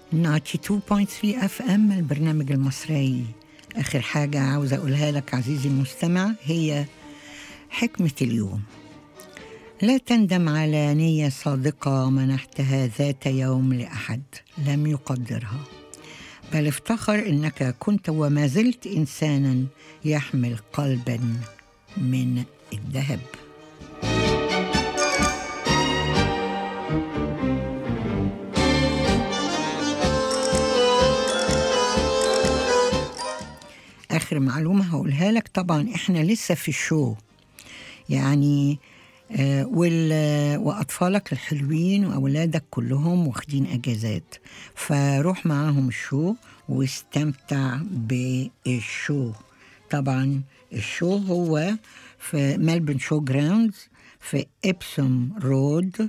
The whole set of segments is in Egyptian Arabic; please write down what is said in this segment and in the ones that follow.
92.3 اف ام البرنامج المصري اخر حاجه عاوزه اقولها لك عزيزي المستمع هي حكمه اليوم لا تندم على نيه صادقه منحتها ذات يوم لاحد لم يقدرها بل افتخر انك كنت وما زلت انسانا يحمل قلبا من الذهب اخر معلومه هقولها لك طبعا احنا لسه في الشو يعني آه وال واطفالك الحلوين واولادك كلهم واخدين اجازات فروح معاهم الشو واستمتع بالشو طبعا الشو هو في ملبن شو جراوندز في ابسوم رود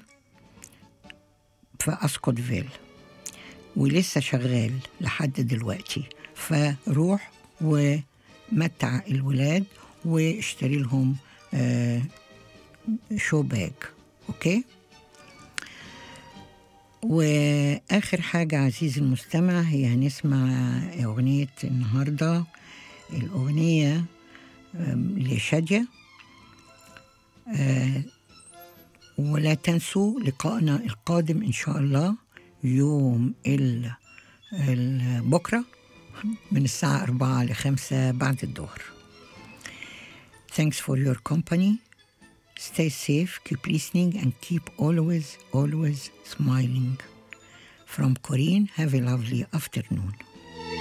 في اسكوتفيل ولسه شغال لحد دلوقتي فروح ومتع الولاد واشتري لهم آه شو باج اوكي واخر حاجه عزيزي المستمع هي هنسمع اغنيه النهارده الاغنيه لشاديه آه ولا تنسوا لقائنا القادم ان شاء الله يوم بكره من الساعة أربعة لخمسة بعد الظهر. Thanks for your company. Stay safe, keep listening and keep always, always smiling. From Corinne, have a lovely afternoon.